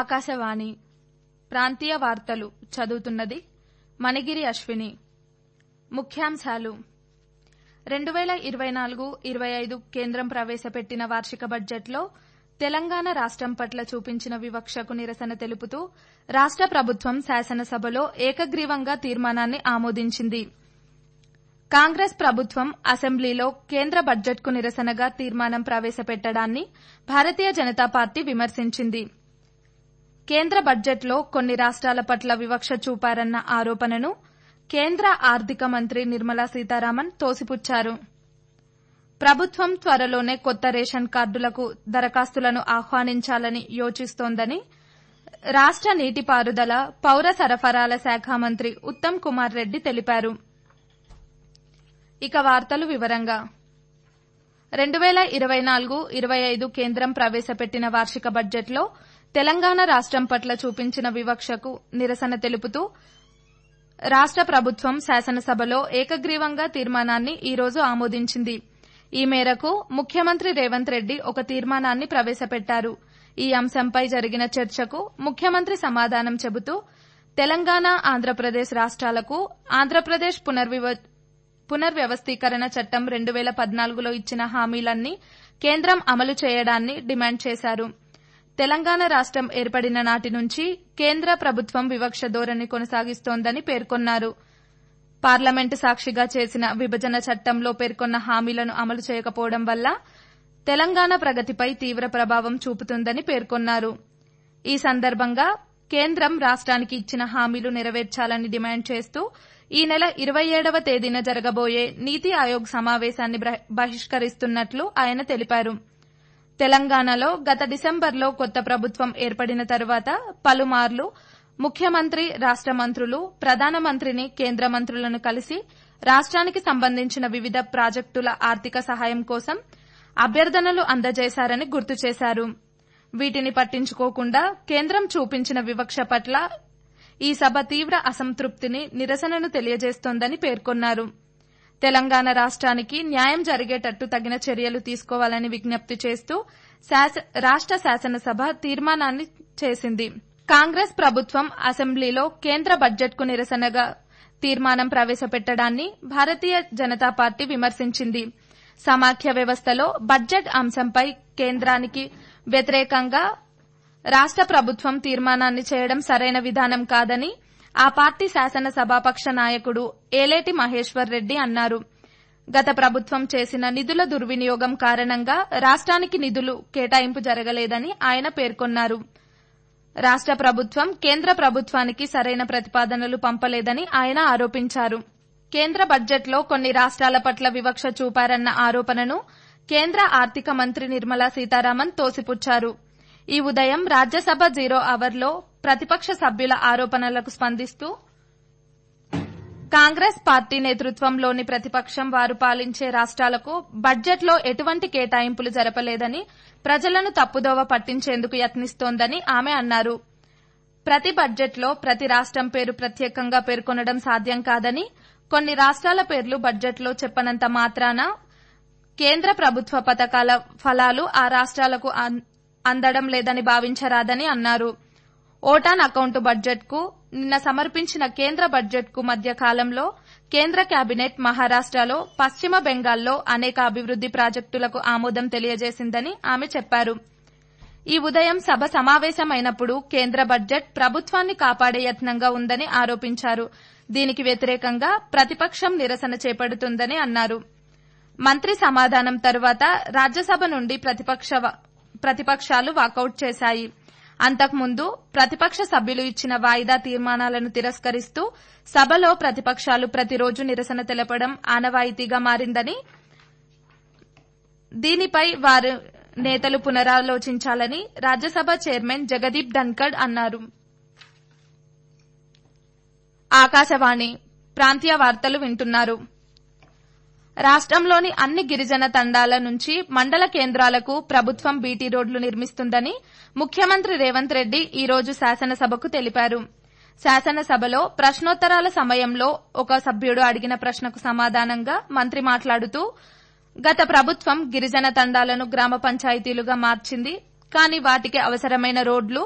ఆకాశవాణి ప్రాంతీయ వార్తలు చదువుతున్నది మణిగిరి అశ్విని ముఖ్యాంశాలు రెండు వేల ఇరవై నాలుగు ఇరవై ఐదు కేంద్రం ప్రవేశపెట్టిన వార్షిక బడ్జెట్లో తెలంగాణ రాష్టం పట్ల చూపించిన వివక్షకు నిరసన తెలుపుతూ రాష్ట ప్రభుత్వం శాసనసభలో ఏకగ్రీవంగా తీర్మానాన్ని ఆమోదించింది కాంగ్రెస్ ప్రభుత్వం అసెంబ్లీలో కేంద్ర బడ్జెట్కు నిరసనగా తీర్మానం ప్రవేశపెట్టడాన్ని భారతీయ జనతా పార్టీ విమర్శించింది కేంద్ర బడ్జెట్లో కొన్ని రాష్ట్రాల పట్ల వివక్ష చూపారన్న ఆరోపణను కేంద్ర ఆర్థిక మంత్రి నిర్మలా సీతారామన్ తోసిపుచ్చారు ప్రభుత్వం త్వరలోనే కొత్త రేషన్ కార్డులకు దరఖాస్తులను ఆహ్వానించాలని యోచిస్తోందని రాష్ట నీటిపారుదల పౌర సరఫరాల శాఖ మంత్రి ఉత్తమ్ కుమార్ రెడ్డి తెలిపారు ఇక వార్తలు వివరంగా రెండు వేల ఇరవై నాలుగు ఇరవై ఐదు కేంద్రం ప్రవేశపెట్టిన వార్షిక బడ్జెట్లో తెలంగాణ రాష్టం పట్ల చూపించిన వివక్షకు నిరసన తెలుపుతూ రాష్ట ప్రభుత్వం శాసనసభలో ఏకగ్రీవంగా తీర్మానాన్ని ఈ రోజు ఆమోదించింది ఈ మేరకు ముఖ్యమంత్రి రేవంత్ రెడ్డి ఒక తీర్మానాన్ని ప్రవేశపెట్టారు ఈ అంశంపై జరిగిన చర్చకు ముఖ్యమంత్రి సమాధానం చెబుతూ తెలంగాణ ఆంధ్రప్రదేశ్ రాష్ట్రాలకు ఆంధ్రప్రదేశ్ పునర్వ్యవస్థీకరణ చట్టం రెండు వేల పద్నాలుగులో ఇచ్చిన హామీలన్నీ కేంద్రం అమలు చేయడాన్ని డిమాండ్ చేశారు తెలంగాణ రాష్టం ఏర్పడిన నాటి నుంచి కేంద్ర ప్రభుత్వం వివక్ష ధోరణి కొనసాగిస్తోందని పేర్కొన్నారు పార్లమెంటు సాక్షిగా చేసిన విభజన చట్టంలో పేర్కొన్న హామీలను అమలు చేయకపోవడం వల్ల తెలంగాణ ప్రగతిపై తీవ్ర ప్రభావం చూపుతుందని పేర్కొన్నారు ఈ సందర్భంగా కేంద్రం రాష్ట్రానికి ఇచ్చిన హామీలు నెరవేర్చాలని డిమాండ్ చేస్తూ ఈ నెల ఇరవై ఏడవ తేదీన జరగబోయే నీతి ఆయోగ్ సమావేశాన్ని బహిష్కరిస్తున్నట్లు ఆయన తెలిపారు తెలంగాణలో గత డిసెంబర్లో కొత్త ప్రభుత్వం ఏర్పడిన తర్వాత పలుమార్లు ముఖ్యమంత్రి రాష్ట మంత్రులు ప్రధానమంత్రిని కేంద్ర మంత్రులను కలిసి రాష్ట్రానికి సంబంధించిన వివిధ ప్రాజెక్టుల ఆర్థిక సహాయం కోసం అభ్యర్థనలు అందజేశారని గుర్తు చేశారు వీటిని పట్టించుకోకుండా కేంద్రం చూపించిన వివక్ష పట్ల ఈ సభ తీవ్ర అసంతృప్తిని నిరసనను తెలియజేస్తోందని పేర్కొన్నారు తెలంగాణ రాష్ట్రానికి న్యాయం జరిగేటట్టు తగిన చర్యలు తీసుకోవాలని విజ్ఞప్తి చేస్తూ రాష్ట శాసనసభ తీర్మానాన్ని చేసింది కాంగ్రెస్ ప్రభుత్వం అసెంబ్లీలో కేంద్ర బడ్జెట్కు నిరసనగా తీర్మానం ప్రవేశపెట్టడాన్ని భారతీయ జనతా పార్టీ విమర్శించింది సమాఖ్య వ్యవస్థలో బడ్జెట్ అంశంపై కేంద్రానికి వ్యతిరేకంగా రాష్ట ప్రభుత్వం తీర్మానాన్ని చేయడం సరైన విధానం కాదని ఆ పార్టీ శాసనసభాపక్ష నాయకుడు ఏలేటి మహేశ్వర్ రెడ్డి అన్నారు గత ప్రభుత్వం చేసిన నిధుల దుర్వినియోగం కారణంగా రాష్ట్రానికి నిధులు కేటాయింపు జరగలేదని ఆయన పేర్కొన్నారు రాష్ట ప్రభుత్వం కేంద్ర ప్రభుత్వానికి సరైన ప్రతిపాదనలు పంపలేదని ఆయన ఆరోపించారు కేంద్ర బడ్జెట్లో కొన్ని రాష్ట్రాల పట్ల వివక్ష చూపారన్న ఆరోపణను కేంద్ర ఆర్థిక మంత్రి నిర్మలా సీతారామన్ తోసిపుచ్చారు ఈ ఉదయం రాజ్యసభ జీరో అవర్లో ప్రతిపక్ష సభ్యుల ఆరోపణలకు స్పందిస్తూ కాంగ్రెస్ పార్టీ నేతృత్వంలోని ప్రతిపక్షం వారు పాలించే రాష్ట్రాలకు బడ్జెట్లో ఎటువంటి కేటాయింపులు జరపలేదని ప్రజలను తప్పుదోవ పట్టించేందుకు యత్నిస్తోందని ఆమె అన్నారు ప్రతి బడ్జెట్లో ప్రతి రాష్టం పేరు ప్రత్యేకంగా పేర్కొనడం సాధ్యం కాదని కొన్ని రాష్ట్రాల పేర్లు బడ్జెట్లో చెప్పనంత మాత్రాన కేంద్ర ప్రభుత్వ పథకాల ఫలాలు ఆ రాష్ట్రాలకు అందడం లేదని భావించరాదని అన్నారు ఓటాన్ అకౌంట్ బడ్జెట్కు నిన్న సమర్పించిన కేంద్ర బడ్జెట్కు మధ్య కాలంలో కేంద్ర కేబినెట్ మహారాష్టలో పశ్చిమ బెంగాల్లో అనేక అభివృద్ది ప్రాజెక్టులకు ఆమోదం తెలియజేసిందని ఆమె చెప్పారు ఈ ఉదయం సభ సమావేశమైనప్పుడు కేంద్ర బడ్జెట్ ప్రభుత్వాన్ని కాపాడే యత్నంగా ఉందని ఆరోపించారు దీనికి వ్యతిరేకంగా ప్రతిపక్షం నిరసన చేపడుతుందని అన్నారు మంత్రి సమాధానం తరువాత రాజ్యసభ నుండి ప్రతిపక్షాలు వాకౌట్ చేశాయి అంతకుముందు ప్రతిపక్ష సభ్యులు ఇచ్చిన వాయిదా తీర్మానాలను తిరస్కరిస్తూ సభలో ప్రతిపక్షాలు ప్రతిరోజు నిరసన తెలపడం ఆనవాయితీగా మారిందని దీనిపై వారు నేతలు పునరాలోచించాలని రాజ్యసభ చైర్మన్ జగదీప్ ధన్కడ్ అన్నారు ఆకాశవాణి ప్రాంతీయ వార్తలు వింటున్నారు రాష్టంలోని అన్ని గిరిజన తండాల నుంచి మండల కేంద్రాలకు ప్రభుత్వం బీటీ రోడ్లు నిర్మిస్తుందని ముఖ్యమంత్రి రేవంత్ రెడ్డి ఈ రోజు శాసనసభకు తెలిపారు శాసనసభలో ప్రశ్నోత్తరాల సమయంలో ఒక సభ్యుడు అడిగిన ప్రశ్నకు సమాధానంగా మంత్రి మాట్లాడుతూ గత ప్రభుత్వం గిరిజన తండాలను గ్రామ పంచాయతీలుగా మార్చింది కానీ వాటికి అవసరమైన రోడ్లు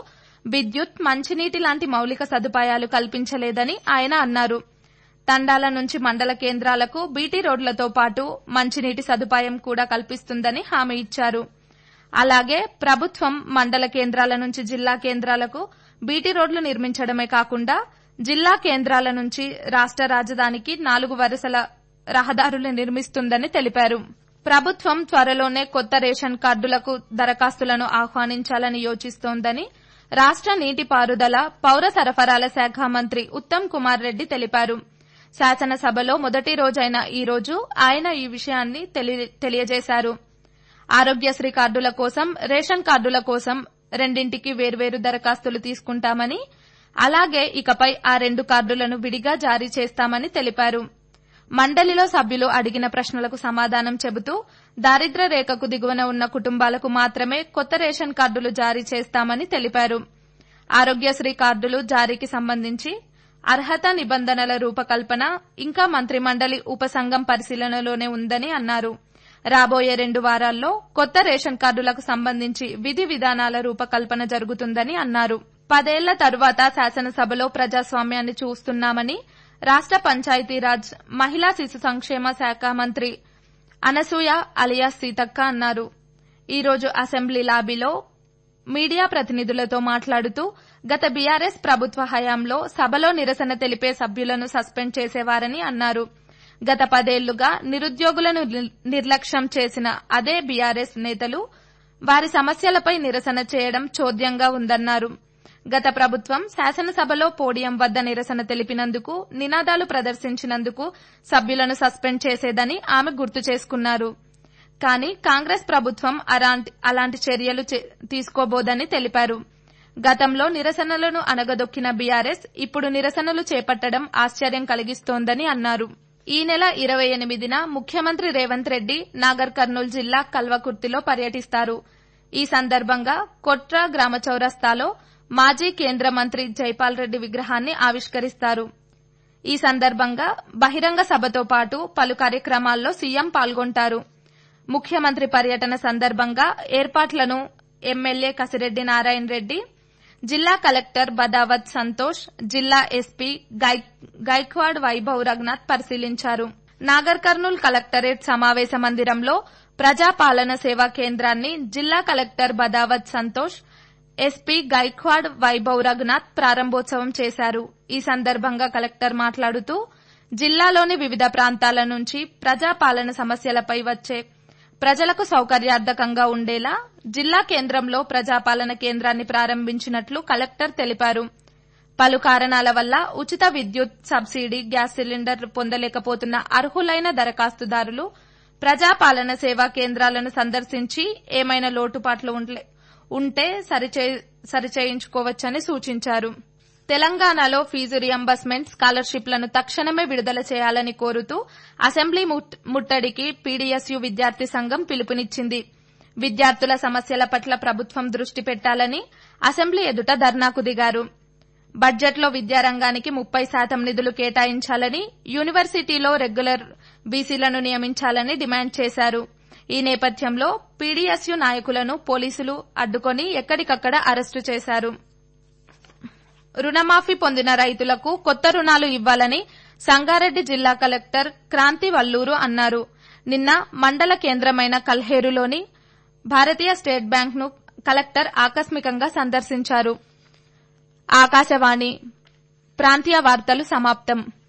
విద్యుత్ మంచినీటి లాంటి మౌలిక సదుపాయాలు కల్పించలేదని ఆయన అన్నారు తండాల నుంచి మండల కేంద్రాలకు బీటీ రోడ్లతో పాటు మంచినీటి సదుపాయం కూడా కల్పిస్తుందని హామీ ఇచ్చారు అలాగే ప్రభుత్వం మండల కేంద్రాల నుంచి జిల్లా కేంద్రాలకు బీటీ రోడ్లు నిర్మించడమే కాకుండా జిల్లా కేంద్రాల నుంచి రాష్ట రాజధానికి నాలుగు వరుసల రహదారులు నిర్మిస్తుందని తెలిపారు ప్రభుత్వం త్వరలోనే కొత్త రేషన్ కార్డులకు దరఖాస్తులను ఆహ్వానించాలని యోచిస్తోందని రాష్ట నీటిపారుదల పౌర సరఫరాల శాఖ మంత్రి ఉత్తమ్ కుమార్ రెడ్డి తెలిపారు శాసనసభలో మొదటి రోజైన ఈ రోజు ఆయన ఈ విషయాన్ని తెలియజేశారు ఆరోగ్యశ్రీ కార్డుల కోసం రేషన్ కార్డుల కోసం రెండింటికి వేర్వేరు దరఖాస్తులు తీసుకుంటామని అలాగే ఇకపై ఆ రెండు కార్డులను విడిగా జారీ చేస్తామని తెలిపారు మండలిలో సభ్యులు అడిగిన ప్రశ్నలకు సమాధానం చెబుతూ దారిద్ర్య రేఖకు దిగువన ఉన్న కుటుంబాలకు మాత్రమే కొత్త రేషన్ కార్డులు జారీ చేస్తామని తెలిపారు ఆరోగ్యశ్రీ కార్డులు జారీకి సంబంధించి అర్హత నిబంధనల రూపకల్పన ఇంకా మంత్రిమండలి ఉపసంఘం పరిశీలనలోనే ఉందని అన్నారు రాబోయే రెండు వారాల్లో కొత్త రేషన్ కార్డులకు సంబంధించి విధి విధానాల రూపకల్పన జరుగుతుందని అన్నారు పదేళ్ల తరువాత శాసనసభలో ప్రజాస్వామ్యాన్ని చూస్తున్నామని రాష్ట పంచాయతీరాజ్ మహిళా శిశు సంక్షేమ శాఖ మంత్రి అనసూయ అలియాస్ సీతక్క అన్నారు ఈ రోజు అసెంబ్లీ లాబీలో మీడియా ప్రతినిధులతో మాట్లాడుతూ గత బీఆర్ఎస్ ప్రభుత్వ హయాంలో సభలో నిరసన తెలిపే సభ్యులను సస్పెండ్ చేసేవారని అన్నారు గత పదేళ్లుగా నిరుద్యోగులను నిర్లక్ష్యం చేసిన అదే బీఆర్ఎస్ నేతలు వారి సమస్యలపై నిరసన చేయడం చోద్యంగా ఉందన్నారు గత ప్రభుత్వం శాసనసభలో పోడియం వద్ద నిరసన తెలిపినందుకు నినాదాలు ప్రదర్శించినందుకు సభ్యులను సస్పెండ్ చేసేదని ఆమె గుర్తు చేసుకున్నారు కానీ కాంగ్రెస్ ప్రభుత్వం అలాంటి చర్యలు తీసుకోబోదని తెలిపారు గతంలో నిరసనలను అనగదొక్కిన బీఆర్ఎస్ ఇప్పుడు నిరసనలు చేపట్టడం ఆశ్చర్యం కలిగిస్తోందని అన్నారు ఈ నెల ఇరవై ఎనిమిదిన ముఖ్యమంత్రి రేవంత్ రెడ్డి నాగర్ కర్నూలు జిల్లా కల్వకుర్తిలో పర్యటిస్తారు ఈ సందర్భంగా కొట్ర గ్రామ చౌరస్తాలో మాజీ కేంద్ర మంత్రి జైపాల్ రెడ్డి విగ్రహాన్ని ఆవిష్కరిస్తారు ఈ సందర్భంగా బహిరంగ సభతో పాటు పలు కార్యక్రమాల్లో సీఎం పాల్గొంటారు ముఖ్యమంత్రి పర్యటన సందర్భంగా ఏర్పాట్లను ఎమ్మెల్యే కసిరెడ్డి నారాయణ రెడ్డి జిల్లా కలెక్టర్ బదావత్ సంతోష్ జిల్లా ఎస్పీ గైక్వాడ్ వైభవ్ రఘునాథ్ పరిశీలించారు నాగర్ కర్నూల్ కలెక్టరేట్ సమావేశ మందిరంలో ప్రజాపాలన సేవా కేంద్రాన్ని జిల్లా కలెక్టర్ బదావత్ సంతోష్ ఎస్పీ గైక్వాడ్ వైభవ్ రఘునాథ్ ప్రారంభోత్సవం చేశారు ఈ సందర్భంగా కలెక్టర్ మాట్లాడుతూ జిల్లాలోని వివిధ ప్రాంతాల నుంచి ప్రజాపాలన సమస్యలపై వచ్చే ప్రజలకు సౌకర్యార్థకంగా ఉండేలా జిల్లా కేంద్రంలో ప్రజాపాలన కేంద్రాన్ని ప్రారంభించినట్లు కలెక్టర్ తెలిపారు పలు కారణాల వల్ల ఉచిత విద్యుత్ సబ్సిడీ గ్యాస్ సిలిండర్ పొందలేకపోతున్న అర్హులైన దరఖాస్తుదారులు ప్రజాపాలన సేవా కేంద్రాలను సందర్శించి ఏమైనా లోటుపాట్లు ఉంటే సరిచేయించుకోవచ్చని సూచించారు తెలంగాణలో ఫీజు రియంబర్స్మెంట్ స్కాలర్షిప్లను తక్షణమే విడుదల చేయాలని కోరుతూ అసెంబ్లీ ముట్టడికి పీడీఎస్యూ విద్యార్థి సంఘం పిలుపునిచ్చింది విద్యార్థుల సమస్యల పట్ల ప్రభుత్వం దృష్టి పెట్టాలని అసెంబ్లీ ఎదుట ధర్నాకు దిగారు బడ్జెట్లో విద్యారంగానికి ముప్పై శాతం నిధులు కేటాయించాలని యూనివర్సిటీలో రెగ్యులర్ బీసీలను నియమించాలని డిమాండ్ చేశారు ఈ నేపథ్యంలో పీడీఎస్యూ నాయకులను పోలీసులు అడ్డుకొని ఎక్కడికక్కడ అరెస్టు చేశారు రుణమాఫీ పొందిన రైతులకు కొత్త రుణాలు ఇవ్వాలని సంగారెడ్డి జిల్లా కలెక్టర్ క్రాంతి వల్లూరు అన్నారు నిన్న మండల కేంద్రమైన కల్హేరులోని భారతీయ స్టేట్ బ్యాంక్ను కలెక్టర్ ఆకస్మికంగా సందర్శించారు ఆకాశవాణి ప్రాంతీయ వార్తలు సమాప్తం